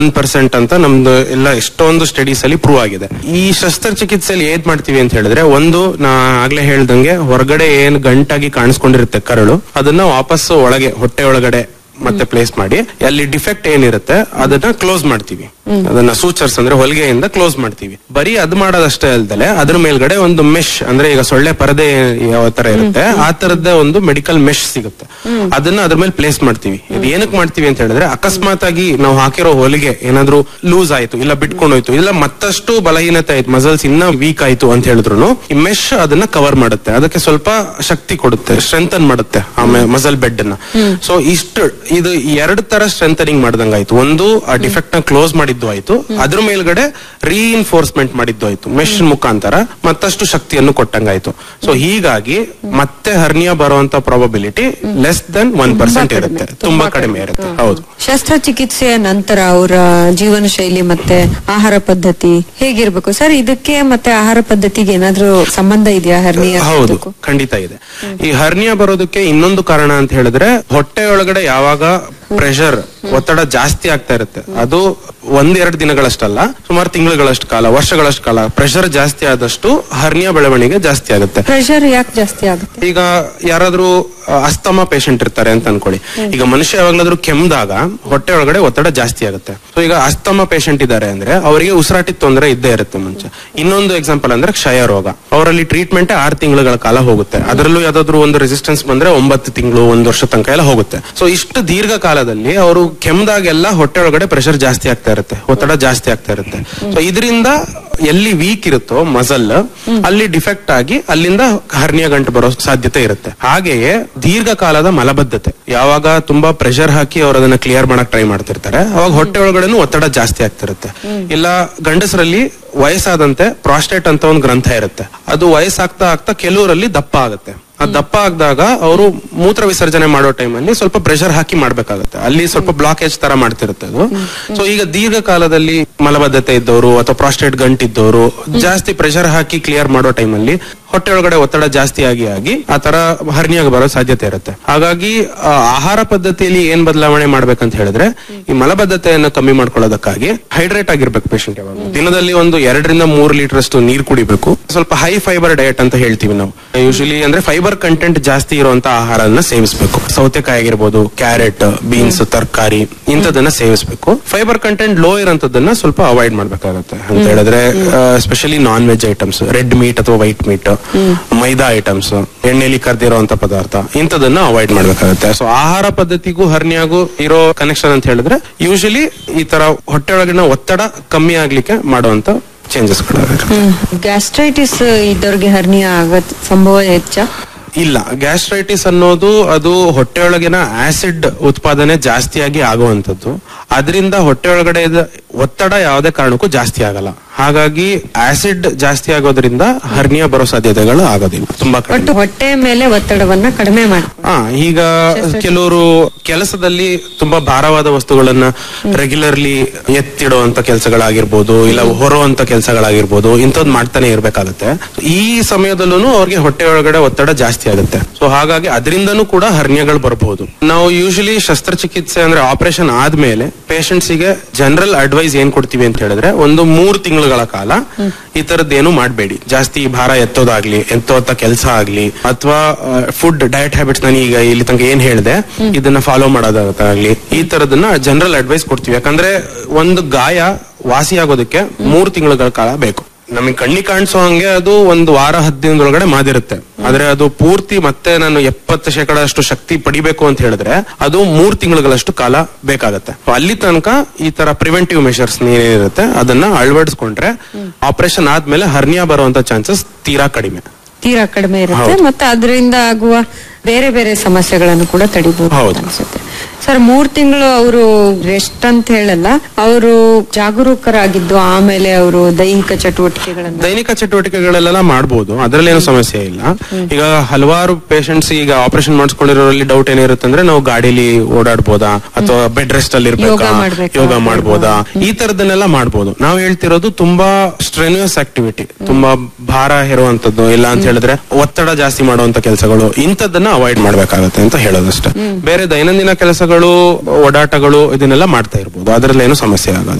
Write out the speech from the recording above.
One percent ಅಂತ ನಮ್ದು ಎಲ್ಲ ಎಷ್ಟೊಂದು ಸ್ಟಡೀಸ್ ಅಲ್ಲಿ ಪ್ರೂವ್ ಆಗಿದೆ ಈ ಶಸ್ತ್ರಚಿಕಿತ್ಸೆಯಲ್ಲಿ ಏನ್ ಮಾಡ್ತೀವಿ ಅಂತ ಹೇಳಿದ್ರೆ ಒಂದು ನಾ ಆಗ್ಲೇ ಹೇಳ್ದಂಗೆ ಹೊರಗಡೆ ಏನ್ ಗಂಟಾಗಿ ಕಾಣಿಸ್ಕೊಂಡಿರುತ್ತೆ ಕರಳು ಅದನ್ನ ವಾಪಸ್ ಒಳಗೆ ಹೊಟ್ಟೆ ಒಳಗಡೆ ಮತ್ತೆ ಪ್ಲೇಸ್ ಮಾಡಿ ಅಲ್ಲಿ ಡಿಫೆಕ್ಟ್ ಏನಿರುತ್ತೆ ಅದನ್ನ ಕ್ಲೋಸ್ ಮಾಡ್ತೀವಿ ಅದನ್ನ ಸೂಚರ್ಸ್ ಅಂದ್ರೆ ಹೊಲಿಗೆಯಿಂದ ಕ್ಲೋಸ್ ಮಾಡ್ತೀವಿ ಬರೀ ಅದ್ ಮಾಡೋದಷ್ಟೇ ಅಲ್ದಲೆ ಅದ್ರ ಮೇಲ್ಗಡೆ ಒಂದು ಮೆಶ್ ಅಂದ್ರೆ ಈಗ ಸೊಳ್ಳೆ ಪರದೆ ಯಾವ ತರ ಇರುತ್ತೆ ಆ ತರದ ಒಂದು ಮೆಡಿಕಲ್ ಮೆಶ್ ಸಿಗುತ್ತೆ ಅದನ್ನ ಅದ್ರ ಮೇಲೆ ಪ್ಲೇಸ್ ಮಾಡ್ತೀವಿ ಇದು ಏನಕ್ಕೆ ಮಾಡ್ತೀವಿ ಅಂತ ಹೇಳಿದ್ರೆ ಅಕಸ್ಮಾತ್ ಆಗಿ ನಾವು ಹಾಕಿರೋ ಹೊಲಿಗೆ ಏನಾದ್ರೂ ಲೂಸ್ ಆಯ್ತು ಇಲ್ಲ ಬಿಟ್ಕೊಂಡೋಯ್ತು ಇಲ್ಲ ಮತ್ತಷ್ಟು ಬಲಹೀನತೆ ಆಯ್ತು ಮಸಲ್ಸ್ ಇನ್ನ ವೀಕ್ ಆಯ್ತು ಅಂತ ಹೇಳಿದ್ರು ಈ ಮೆಶ್ ಅದನ್ನ ಕವರ್ ಮಾಡುತ್ತೆ ಅದಕ್ಕೆ ಸ್ವಲ್ಪ ಶಕ್ತಿ ಕೊಡುತ್ತೆ ಸ್ಟ್ರೆಂಥನ್ ಮಾಡುತ್ತೆ ಆಮೇಲೆ ಮಸಲ್ ಬೆಡ್ ಅನ್ನ ಸೊ ಇಷ್ಟು ಇದು ಎರಡು ತರ ಸ್ಟ್ರೆಂಥನಿಂಗ್ ಮಾಡ್ದಂಗಾಯ್ತು ಒಂದು ಆ ಡಿಫೆಕ್ಟ್ ನ ಕ್ಲೋಸ್ ಮಾಡಿದ್ದು ಆಯ್ತು ಅದ್ರ ಮೇಲ್ಗಡೆ ರೀಇನ್ಫೋರ್ಸ್ಮೆಂಟ್ ಮಾಡಿದ್ದು ಆಯ್ತು ಮೆಶ್ ಮುಖಾಂತರ ಮತ್ತಷ್ಟು ಶಕ್ತಿಯನ್ನು ಕೊಟ್ಟಂಗಾಯ್ತು ಸೊ ಹೀಗಾಗಿ ಮತ್ತೆ ಹರ್ನಿಯಾ ಬರುವಂತ probability less than one percent ಇರುತ್ತೆ ತುಂಬಾ ಕಡಿಮೆ ಇರುತ್ತೆ ಹೌದು ಶಸ್ತ್ರಚಿಕಿತ್ಸೆಯ ನಂತರ ಅವರ ಜೀವನ ಶೈಲಿ ಮತ್ತೆ ಆಹಾರ ಪದ್ಧತಿ ಹೇಗಿರ್ಬೇಕು ಸರ್ ಇದಕ್ಕೆ ಮತ್ತೆ ಆಹಾರ ಪದ್ಧತಿಗೆ ಏನಾದ್ರೂ ಸಂಬಂಧ ಇದೆಯಾ ಹರ್ನಿಯ ಹೌದು ಖಂಡಿತ ಇದೆ ಈ ಹರ್ನಿಯಾ ಬರೋದಕ್ಕೆ ಇನ್ನೊಂದು ಕಾರಣ ಅಂತ ಹೇಳಿದ್ರೆ ಹೊಟ್ಟೆ ಒಳಗಡೆ ಯಾವಾಗ ಪ್ರೆಷರ್ ಒತ್ತಡ ಜಾಸ್ತಿ ಆಗ್ತಾ ಇರುತ್ತೆ ಅದು ಒಂದೆರಡು ದಿನಗಳಷ್ಟಲ್ಲ ಸುಮಾರು ತಿಂಗಳುಗಳಷ್ಟು ಕಾಲ ವರ್ಷಗಳಷ್ಟು ಕಾಲ ಪ್ರೆಷರ್ ಜಾಸ್ತಿ ಆದಷ್ಟು ಹರ್ನಿಯಾ ಬೆಳವಣಿಗೆ ಜಾಸ್ತಿ ಆಗುತ್ತೆ ಪ್ರೆಷರ್ ಯಾಕೆ ಜಾಸ್ತಿ ಆಗುತ್ತೆ ಈಗ ಯಾರಾದ್ರೂ ಅಸ್ತಮ ಪೇಷಂಟ್ ಇರ್ತಾರೆ ಅಂತ ಅನ್ಕೊಳ್ಳಿ ಈಗ ಮನುಷ್ಯ ಯಾವಾಗ್ಲಾದ್ರೂ ಕೆಮ್ದಾಗ ಹೊಟ್ಟೆ ಒಳಗಡೆ ಒತ್ತಡ ಜಾಸ್ತಿ ಆಗುತ್ತೆ ಸೊ ಈಗ ಅಸ್ತಮ ಪೇಷಂಟ್ ಇದ್ದಾರೆ ಅಂದ್ರೆ ಅವರಿಗೆ ಉಸಿರಾಟದ ತೊಂದರೆ ಇದ್ದೇ ಇರುತ್ತೆ ಮುಂಚೆ ಇನ್ನೊಂದು ಎಕ್ಸಾಂಪಲ್ ಅಂದ್ರೆ ಕ್ಷಯ ರೋಗ ಅವರಲ್ಲಿ ಟ್ರೀಟ್ಮೆಂಟ್ ಆರು ತಿಂಗಳುಗಳ ಕಾಲ ಹೋಗುತ್ತೆ ಅದರಲ್ಲೂ ಯಾವ್ದಾದ್ರು ಒಂದು ರೆಸಿಸ್ಟೆನ್ಸ್ ಬಂದ್ರೆ ಒಂಬತ್ತು ತಿಂಗಳು ಒಂದು ವರ್ಷ ತನಕ ಎಲ್ಲ ಹೋಗುತ್ತೆ ಸೊ ಇಷ್ಟು ದೀರ್ಘ ಕಾಲದಲ್ಲಿ ಅವರು ಕೆಮ್ದಾಗೆಲ್ಲ ಹೊಟ್ಟೆ ಒಳಗಡೆ ಪ್ರೆಷರ್ ಜಾಸ್ತಿ ಆಗ್ತಾ ಇರುತ್ತೆ ಒತ್ತಡ ಜಾಸ್ತಿ ಆಗ್ತಾ ಇರುತ್ತೆ ಸೊ ಇದರಿಂದ ಎಲ್ಲಿ ವೀಕ್ ಇರುತ್ತೋ ಮಸಲ್ ಅಲ್ಲಿ ಡಿಫೆಕ್ಟ್ ಆಗಿ ಅಲ್ಲಿಂದ ಹರ್ನಿಯ ಗಂಟು ಬರೋ ಸಾಧ್ಯತೆ ಇರುತ್ತೆ ಹಾಗೆಯೇ ದೀರ್ಘಕಾಲದ ಮಲಬದ್ಧತೆ ಯಾವಾಗ ತುಂಬಾ ಪ್ರೆಷರ್ ಹಾಕಿ ಅವ್ರು ಅದನ್ನ ಕ್ಲಿಯರ್ ಮಾಡಕ್ ಟ್ರೈ ಮಾಡ್ತಿರ್ತಾರೆ ಅವಾಗ ಹೊಟ್ಟೆ ಒಳಗಡೆನೂ ಒತ್ತಡ ಜಾಸ್ತಿ ಆಗ್ತಿರುತ್ತೆ ಇಲ್ಲ ಗಂಡಸರಲ್ಲಿ ವಯಸ್ಸಾದಂತೆ ಪ್ರಾಸ್ಟೇಟ್ ಅಂತ ಒಂದು ಗ್ರಂಥ ಇರುತ್ತೆ ಅದು ವಯಸ್ಸಾಗ್ತಾ ಆಗ್ತಾ ಕೆಲವರಲ್ಲಿ ದಪ್ಪ ಆಗುತ್ತೆ ಆ ದಪ್ಪ ಆಗದಾಗ ಅವರು ಮೂತ್ರ ವಿಸರ್ಜನೆ ಮಾಡೋ ಟೈಮಲ್ಲಿ ಸ್ವಲ್ಪ ಪ್ರೆಷರ್ ಹಾಕಿ ಮಾಡ್ಬೇಕಾಗುತ್ತೆ ಅಲ್ಲಿ ಸ್ವಲ್ಪ ಬ್ಲಾಕೇಜ್ ತರ ಮಾಡ್ತಿರುತ್ತೆ ಅದು ಸೊ ಈಗ ದೀರ್ಘಕಾಲದಲ್ಲಿ ಮಲಬದ್ಧತೆ ಇದ್ದವರು ಅಥವಾ ಪ್ರಾಸ್ಟೇಟ್ ಗಂಟ್ ಇದ್ದವರು ಜಾಸ್ತಿ ಪ್ರೆಷರ್ ಹಾಕಿ ಕ್ಲಿಯರ್ ಮಾಡೋ ಟೈಮಲ್ಲಿ ಹೊಟ್ಟೆ ಒಳಗಡೆ ಒತ್ತಡ ಜಾಸ್ತಿ ಆಗಿ ಆಗಿ ಆ ತರ ಹರ್ನಿಯಾಗ ಬರೋ ಸಾಧ್ಯತೆ ಇರುತ್ತೆ ಹಾಗಾಗಿ ಆ, ಆಹಾರ ಪದ್ಧತಿಯಲ್ಲಿ ಏನ್ ಬದಲಾವಣೆ ಮಾಡ್ಬೇಕಂತ ಹೇಳಿದ್ರೆ ಈ ಮಲಬದ್ಧತೆಯನ್ನು ಕಮ್ಮಿ ಮಾಡ್ಕೊಳ್ಳೋದಕ್ಕಾಗಿ ಹೈಡ್ರೇಟ್ ಆಗಿರ್ಬೇಕು ಪೇಷಂಟ್ ಯಾವಾಗ ದಿನದಲ್ಲಿ ಒಂದು ಎರಡರಿಂದ ಮೂರು ಲೀಟರ್ ಅಷ್ಟು ನೀರು ಕುಡಿಬೇಕು ಸ್ವಲ್ಪ ಹೈ ಫೈಬರ್ ಡಯಟ್ ಅಂತ ಹೇಳ್ತೀವಿ ನಾವು ಯೂಶಲಿ ಅಂದ್ರೆ ಫೈಬರ್ ಕಂಟೆಂಟ್ ಜಾಸ್ತಿ ಇರುವಂತ ಆಹಾರನ ಸೇವಿಸಬೇಕು ಸೌತೆಕಾಯಿ ಆಗಿರ್ಬೋದು ಕ್ಯಾರೆಟ್ ಬೀನ್ಸ್ ತರಕಾರಿ ಇಂಥದನ್ನ ಸೇವಿಸಬೇಕು ಫೈಬರ್ ಕಂಟೆಂಟ್ ಲೋ ಇರೋಂಥದ್ದನ್ನ ಸ್ವಲ್ಪ ಅವಾಯ್ಡ್ ಮಾಡ್ಬೇಕಾಗತ್ತೆ ಅಂತ ಹೇಳಿದ್ರೆ especially non veg items red meat ಅಥವಾ ವೈಟ್ ಮೀಟ್ ಮೈದಾ ಐಟಮ್ಸ್ ಎಣ್ಣೆಲಿ ಕರ್ದಿರೋಂತ ಪದಾರ್ಥ ಇಂಥದನ್ನ ಅವಾಯ್ಡ್ ಮಾಡ್ಬೇಕಾಗತ್ತೆ ಸೊ ಆಹಾರ ಪದ್ಧತಿಗೂ ಹರ್ನಿಯಾಗೂ ಇರೋ ಕನೆಕ್ಷನ್ ಅಂತ ಹೇಳಿದ್ರೆ ಯೂಶಲಿ ಈ ತರ ಹೊಟ್ಟೆ ಒಳಗಿನ ಒತ್ತಡ ಕಮ್ಮಿ ಆಗ್ಲಿಕ್ಕೆ ಮಾಡುವಂತ ಚೇಂಜಸ್ ಗ್ಯಾಸ್ಟ್ರೈಟಿಸ್ ಇದ್ದವ್ರಿಗೆ ಹರ್ನಿಯ ಆಗತ್ ಸಂಭವ ಹೆಚ್ಚ ಇಲ್ಲ ಗ್ಯಾಸ್ಟ್ರೈಟಿಸ್ ಅನ್ನೋದು ಅದು ಹೊಟ್ಟೆಯೊಳಗಿನ ಆಸಿಡ್ ಉತ್ಪಾದನೆ ಜಾಸ್ತಿಯಾಗಿ ಆಗುವಂತದ್ದು ಅದರಿಂದ ಹೊಟ್ಟೆ ಒಳಗಡೆ ಇದ್ದ ಒತ್ತಡ ಯಾವುದೇ ಕಾರಣಕ್ಕೂ ಜಾಸ್ತಿ ಆಗಲ್ಲ ಹಾಗಾಗಿ ಆಸಿಡ್ ಜಾಸ್ತಿ ಆಗೋದ್ರಿಂದ ಹರ್ನಿಯಾ ಬರೋ ಸಾಧ್ಯತೆಗಳು ಆಗೋದಿಲ್ಲ ತುಂಬಾ ಕಡಿಮೆ ಒಟ್ಟು ಹೊಟ್ಟೆ ಮೇಲೆ ಒತ್ತಡವನ್ನ ಕಡಿಮೆ ಮಾಡಿ ಹಾ ಈಗ ಕೆಲವರು ಕೆಲಸದಲ್ಲಿ ತುಂಬಾ ಭಾರವಾದ ವಸ್ತುಗಳನ್ನ ರೆಗ್ಯುಲರ್ಲಿ ಎತ್ತಿಡುವಂತ ಕೆಲಸಗಳಾಗಿರ್ಬೋದು ಇಲ್ಲ ಹೊರುವಂತ ಕೆಲಸಗಳಾಗಿರ್ಬೋದು ಇಂಥದ್ದು ಮಾಡ್ತಾನೆ ಇರ್ಬೇಕಾಗತ್ತೆ ಈ ಸಮಯದಲ್ಲೂ ಅವ್ರಿಗೆ ಹೊಟ್ಟೆ ಒಳಗಡೆ ಒತ್ತಡ ಜಾಸ್ತಿ ಆಗುತ್ತೆ ಸೊ ಹಾಗಾಗಿ ಅದರಿಂದನೂ ಕೂಡ ಹರ್ನಿಯಗಳು ಬರಬಹುದು ನಾವು ಯೂಶಲಿ ಶಸ್ತ್ರಚಿಕಿತ್ಸೆ ಅಂದ್ರೆ ಆಪರೇಷನ್ ಆದ್ಮೇಲೆ patients ಗೆ ಜನರಲ್ ಅಡ್ವೈಸ್ ಏನ್ ಕೊಡ್ತೀವಿ ಅಂತ ಹೇಳಿದ್ರೆ ಒಂದು ಮೂರು ತಿಂಗಳುಗಳ ಕಾಲ ಈ ತರದ್ದೇನು ಮಾಡಬೇಡಿ ಜಾಸ್ತಿ ಭಾರ ಎತ್ತೋದಾಗ್ಲಿ ಎತ್ತೋತ ಕೆಲಸ ಆಗ್ಲಿ ಅಥವಾ ಫುಡ್ ಡಯಟ್ ಹ್ಯಾಬಿಟ್ಸ್ ನಾನು ಈಗ ಇಲ್ಲಿ ತನಕ ಏನ್ ಹೇಳಿದೆ ಇದನ್ನ ಫಾಲೋ ಮಾಡೋದಾಗಲಿ ಈ ತರದನ್ನ ಜನರಲ್ ಅಡ್ವೈಸ್ ಕೊಡ್ತೀವಿ ಯಾಕಂದ್ರೆ ಒಂದು ಗಾಯ ವಾಸಿ ಆಗೋದಕ್ಕೆ ಮೂರು ತಿಂಗಳುಗಳ ಕಾಲ ಬೇಕು ನಮಗೆ ಕಣ್ಣಿ ಕಾಣಿಸೋ ಹಂಗೆ ಅದು ಒಂದು ವಾರ ಹತ್ತು ದಿನದೊಳಗಡೆ ಮಾದಿರುತ್ತೆ ಆದ್ರೆ ಅದು ಪೂರ್ತಿ ಮತ್ತೆ ನಾನು ಎಪ್ಪತ್ತು ಶೇಕಡ ಅಷ್ಟು ಶಕ್ತಿ ಪಡಿಬೇಕು ಅಂತ ಹೇಳಿದ್ರೆ ಅದು ಮೂರ್ ತಿಂಗಳುಗಳಷ್ಟು ಕಾಲ ಬೇಕಾಗತ್ತೆ ಅಲ್ಲಿ ತನಕ ಈ ತರ ಪ್ರಿವೆಂಟಿವ್ ಮೆಷರ್ಸ್ ಏನಿರುತ್ತೆ ಅದನ್ನ ಅಳವಡಿಸ್ಕೊಂಡ್ರೆ ಆಪರೇಷನ್ ಆದ್ಮೇಲೆ ಹರ್ನಿಯಾ ಬರುವಂತ ಚಾನ್ಸಸ್ ತೀರಾ ಕಡಿಮೆ ತೀರಾ ಕಡಿಮೆ ಇರುತ್ತೆ ಮತ್ತೆ ಅದರಿಂದ ಆಗುವ ಬೇರೆ ಬೇರೆ ಸಮಸ್ಯೆಗಳನ್ನು ಕೂಡ ತಡಿಬಹುದು ಹೌದು. ಅನ್ಸುತ್ತೆ ಸರ್ ಮೂರ್ ತಿಂಗಳು ಅವರು ರೆಸ್ಟ್ ಅಂತ ಹೇಳಲ್ಲ ಅವರು ಜಾಗರೂಕರಾಗಿದ್ದು ಆಮೇಲೆ ಅವರು ದೈಹಿಕ ಚಟುವಟಿಕೆಗಳನ್ನು ದೈನಿಕ ಚಟುವಟಿಕೆಗಳೆಲ್ಲ ಮಾಡ್ಬೋದು ಅದ್ರಲ್ಲೇನು ಸಮಸ್ಯೆ ಇಲ್ಲ ಈಗ ಹಲವಾರು ಪೇಷಂಟ್ಸ್ ಈಗ ಆಪರೇಷನ್ ಮಾಡಿಸ್ಕೊಂಡಿರೋರಲ್ಲಿ ಡೌಟ್ ಏನಿರುತ್ತೆ ಅಂದ್ರೆ ನಾವು ಗಾಡಿಲಿ ಓಡಾಡ್ಬೋದಾ ಅಥವಾ ಬೆಡ್ ರೆಸ್ಟ್ ಅಲ್ಲಿ ಯೋಗ ಇರ್ಬೇಕಾ ಮಾಡ್ಬೇಕಾ? ಯೋಗ ಮಾಡ್ಬೋದಾ ಈ ತರದನ್ನೆಲ್ಲ ಮಾಡ್ಬೋದು ನಾವು ಹೇಳ್ತಿರೋದು ತುಂಬಾ ಸ್ಟ್ರೆನ್ಯೂಸ್ ಆಕ್ಟಿವಿಟಿ ತುಂಬಾ ಭಾರ ಹೇರುವಂತದ್ದು ಇಲ್ಲ ಅಂತ ಹೇಳಿದ್ರೆ ಒತ್ತಡ ಜಾಸ್ತಿ ಮಾಡುವಂತ ಕೆಲಸಗಳು ಇಂಥದ್ದನ್ನ ಅವಾಯ್ಡ್ ಮಾಡ್ಬೇಕಾಗತ್ತೆ ಅಂತ ಹೇಳೋದಷ್ಟೇ ಬೇರೆ ದೈನಂದಿನ ಕೆಲಸಗಳು ಕೆಲಸಗಳು ಓಡಾಟಗಳು ಇದನ್ನೆಲ್ಲ ಮಾಡ್ತಾ ಇರ್ಬೋದು ಅದ್ರಲ್ಲಿ ಏನು ಸಮಸ್ಯೆ ಆಗೋದು